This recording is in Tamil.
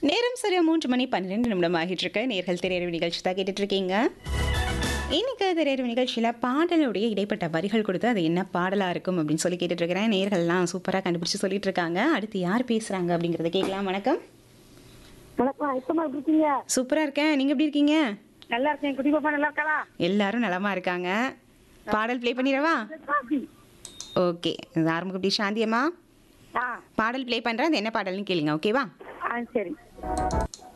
நேரம் சரியா மூன்று மணி பன்னிரெண்டு நிமிடம் ஆகிட்டு இருக்கு நேர்கள் திரையரவு நிகழ்ச்சி தான் கேட்டுட்டு இருக்கீங்க இன்னைக்கு திரையரவு நிகழ்ச்சியில் பாடலுடைய இடைப்பட்ட வரிகள் கொடுத்து அது என்ன பாடலாக இருக்கும் அப்படின்னு சொல்லி கேட்டுட்டு இருக்கிறேன் நேர்கள்லாம் சூப்பராக கண்டுபிடிச்சு சொல்லிட்டு இருக்காங்க அடுத்து யார் பேசுகிறாங்க அப்படிங்கிறத கேட்கலாம் வணக்கம் வணக்கம் எப்பமா எப்படி இருக்கீங்க சூப்பராக இருக்கேன் நீங்கள் எப்படி இருக்கீங்க நல்லா இருக்கேன் குட்டி பாப்பா நல்லா இருக்காளா எல்லாரும் நலமா இருக்காங்க பாடல் ப்ளே பண்ணிடவா ஓகே ஆரம்பக்குட்டி சாந்தியம்மா ஆ பாடல் ப்ளே பண்ணுறேன் அது என்ன பாடல்னு கேளுங்க ஓகேவா ஆ சரி